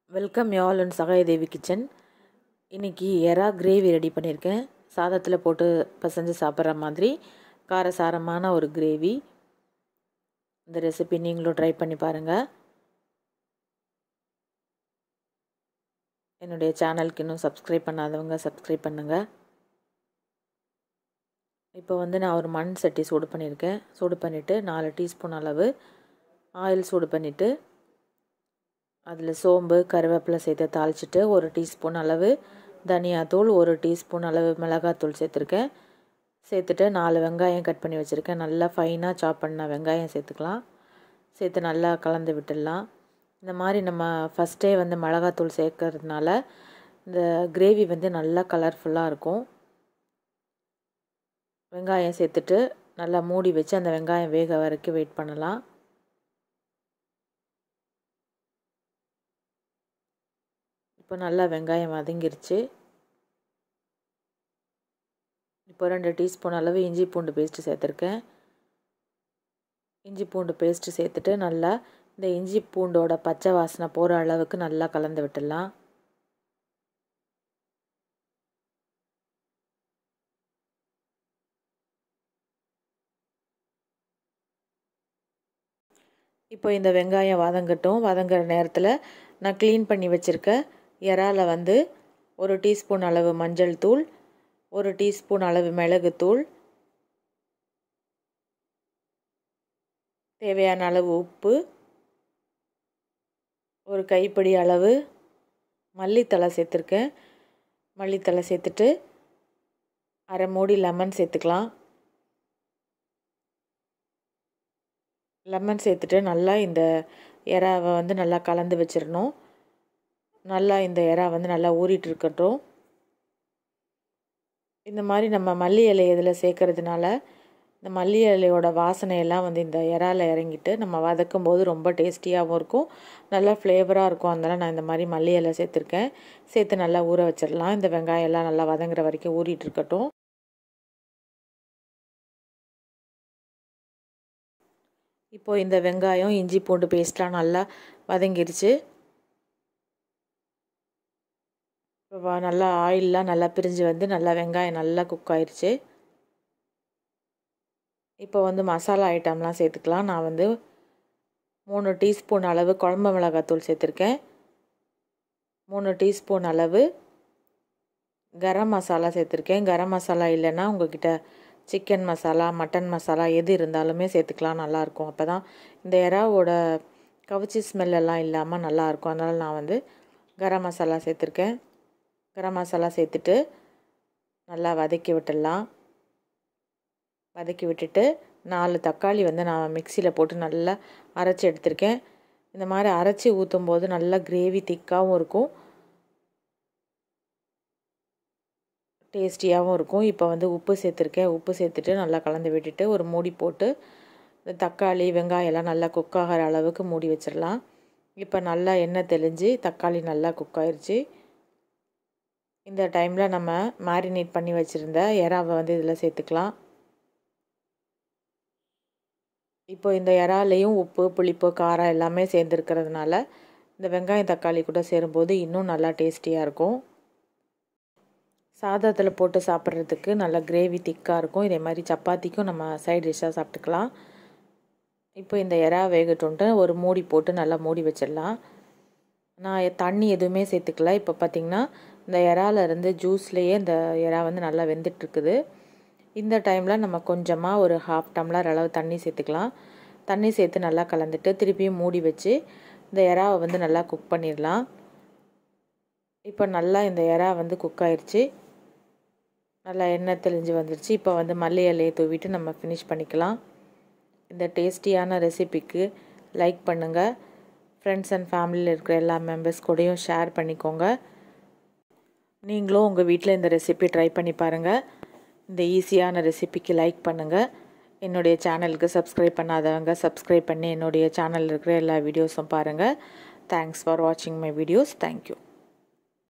welcome யால் and சகாயதேவி kitchen இன்றைக்கி எறா கிரேவி ரெடி பண்ணியிருக்கேன் சாதத்தில் போட்டு பசஞ்சு சாப்பிட்ற மாதிரி காரசாரமான ஒரு கிரேவி இந்த ரெசிபி நீங்களும் ட்ரை பண்ணி பாருங்கள் என்னுடைய சேனலுக்கு இன்னும் சப்ஸ்கிரைப் பண்ணாதவங்க சப்ஸ்கிரைப் பண்ணுங்கள் இப்போ வந்து நான் ஒரு மண் சட்டி சூடு பண்ணியிருக்கேன் சூடு பண்ணிவிட்டு நாலு டீஸ்பூன் அளவு ஆயில் சூடு பண்ணிவிட்டு அதில் சோம்பு கருவேப்பிலை சேர்த்து தாளிச்சிட்டு ஒரு டீஸ்பூன் அளவு தனியாத்தூள் ஒரு டீஸ்பூன் அளவு மிளகாத்தூள் சேர்த்துருக்கேன் சேர்த்துட்டு நாலு வெங்காயம் கட் பண்ணி வச்சுருக்கேன் நல்லா ஃபைனாக சாப் பண்ண வெங்காயம் சேர்த்துக்கலாம் சேர்த்து நல்லா கலந்து விட்டுடலாம் இந்த மாதிரி நம்ம ஃபஸ்ட்டே வந்து மிளகாத்தூள் சேர்க்கறதுனால இந்த கிரேவி வந்து நல்லா கலர்ஃபுல்லாக இருக்கும் வெங்காயம் சேர்த்துட்டு நல்லா மூடி வச்சு அந்த வெங்காயம் வேக வரைக்கும் வெயிட் பண்ணலாம் இப்போ நல்லா வெங்காயம் வதங்கிருச்சு இப்போ ரெண்டு டீஸ்பூன் அளவு இஞ்சி பூண்டு பேஸ்ட்டு சேர்த்துருக்கேன் இஞ்சி பூண்டு பேஸ்ட்டு சேர்த்துட்டு நல்லா இந்த இஞ்சி பூண்டோட பச்சை வாசனை போகிற அளவுக்கு நல்லா கலந்து விட்டுடலாம் இப்போ இந்த வெங்காயம் வதங்கட்டும் வதங்குற நேரத்தில் நான் க்ளீன் பண்ணி வச்சுருக்க இறால வந்து ஒரு டீஸ்பூன் அளவு மஞ்சள் தூள் ஒரு டீஸ்பூன் அளவு மிளகுத்தூள் தேவையான அளவு உப்பு ஒரு கைப்பிடி அளவு மல்லித்தலை சேர்த்துருக்கேன் மல்லித்தலை சேர்த்துட்டு அரை மூடி லெமன் சேர்த்துக்கலாம் லெமன் சேர்த்துட்டு நல்லா இந்த எறாவை வந்து நல்லா கலந்து வச்சிடணும் நல்லா இந்த எறா வந்து நல்லா ஊறிட்டு இருக்கட்டும் இந்த மாதிரி நம்ம மல்லி இலை இதில் சேர்க்கறதுனால இந்த மல்லி இலையோட வாசனையெல்லாம் வந்து இந்த இறால இறங்கிட்டு நம்ம வதக்கும் போது ரொம்ப டேஸ்டியாகவும் இருக்கும் நல்லா ஃப்ளேவராக இருக்கும் அதனால் நான் இந்த மாதிரி மல்லி இலை சேர்த்துருக்கேன் சேர்த்து நல்லா ஊற வச்சிடலாம் இந்த வெங்காயம் எல்லாம் நல்லா வதங்குற வரைக்கும் ஊறிட்டு இருக்கட்டும் இப்போது இந்த வெங்காயம் இஞ்சி பூண்டு பேஸ்ட்லாம் நல்லா வதங்கிருச்சு இப்போ நல்லா ஆயிலெலாம் நல்லா பிரிஞ்சு வந்து நல்லா வெங்காயம் நல்லா குக் ஆயிடுச்சு இப்போ வந்து மசாலா ஐட்டம்லாம் சேர்த்துக்கலாம் நான் வந்து மூணு டீஸ்பூன் அளவு குழம்பு மிளகாத்தூள் சேர்த்துருக்கேன் மூணு டீஸ்பூன் அளவு கரம் மசாலா சேர்த்துருக்கேன் கரம் மசாலா இல்லைன்னா உங்ககிட்ட சிக்கன் மசாலா மட்டன் மசாலா எது இருந்தாலுமே சேர்த்துக்கலாம் நல்லாயிருக்கும் அப்போ தான் இந்த எறாவோட கவுச்சி ஸ்மெல்லெல்லாம் இல்லாமல் நல்லாயிருக்கும் அதனால் நான் வந்து கரம் மசாலா சேர்த்துருக்கேன் கரம் மசாலா சேர்த்துட்டு நல்லா வதக்கி விட்டுடலாம் வதக்கி விட்டுட்டு நாலு தக்காளி வந்து நான் மிக்சியில் போட்டு நல்லா அரைச்சி எடுத்திருக்கேன் இந்த மாதிரி அரைச்சி ஊற்றும் போது நல்லா கிரேவி திக்காகவும் இருக்கும் டேஸ்டியாகவும் இருக்கும் இப்போ வந்து உப்பு சேர்த்துருக்கேன் உப்பு சேர்த்துட்டு நல்லா கலந்து விட்டுட்டு ஒரு மூடி போட்டு இந்த தக்காளி வெங்காயம் எல்லாம் நல்லா குக் ஆகிற அளவுக்கு மூடி வச்சிடலாம் இப்போ நல்லா எண்ணெய் தெளிஞ்சு தக்காளி நல்லா குக் ஆயிடுச்சு இந்த டைமில் நம்ம மேரினேட் பண்ணி வச்சுருந்த எறாவை வந்து இதில் சேர்த்துக்கலாம் இப்போ இந்த இறாலையும் உப்பு புளிப்பு காரம் எல்லாமே சேர்ந்துருக்கிறதுனால இந்த வெங்காயம் தக்காளி கூட சேரும்போது இன்னும் நல்லா டேஸ்டியாக இருக்கும் சாதத்தில் போட்டு சாப்பிட்றதுக்கு நல்லா கிரேவி திக்காக இருக்கும் இதே மாதிரி சப்பாத்திக்கும் நம்ம சைட் டிஷ்ஷாக சாப்பிட்டுக்கலாம் இப்போ இந்த எறா வேகட்டுன்ட்டு ஒரு மூடி போட்டு நல்லா மூடி வச்சிடலாம் நான் தண்ணி எதுவுமே சேர்த்துக்கல இப்போ பார்த்திங்கன்னா இந்த இறாலேருந்து ஜூஸ்லேயே இந்த எறா வந்து நல்லா வெந்துட்டுருக்குது இந்த டைமில் நம்ம கொஞ்சமாக ஒரு ஹாஃப் டம்ளர் அளவு தண்ணி சேர்த்துக்கலாம் தண்ணி சேர்த்து நல்லா கலந்துட்டு திருப்பியும் மூடி வச்சு இந்த எறாவை வந்து நல்லா குக் பண்ணிடலாம் இப்போ நல்லா இந்த எறா வந்து குக் ஆயிடுச்சு நல்லா எண்ணெய் தெளிஞ்சு வந்துருச்சு இப்போ வந்து மல்லி இலையை தூவிட்டு நம்ம ஃபினிஷ் பண்ணிக்கலாம் இந்த டேஸ்டியான ரெசிபிக்கு லைக் பண்ணுங்கள் ஃப்ரெண்ட்ஸ் அண்ட் ஃபேமிலியில் இருக்கிற எல்லா மெம்பர்ஸ் கூடயும் ஷேர் பண்ணிக்கோங்க நீங்களும் உங்கள் வீட்டில் இந்த ரெசிபி ட்ரை பண்ணி பாருங்கள் இந்த ஈஸியான ரெசிபிக்கு லைக் பண்ணுங்கள் என்னுடைய சேனலுக்கு சப்ஸ்கிரைப் பண்ணாதவங்க சப்ஸ்கிரைப் பண்ணி என்னுடைய சேனலில் இருக்கிற எல்லா வீடியோஸும் பாருங்கள் தேங்க்ஸ் ஃபார் வாட்சிங் மை வீடியோஸ் தேங்க்யூ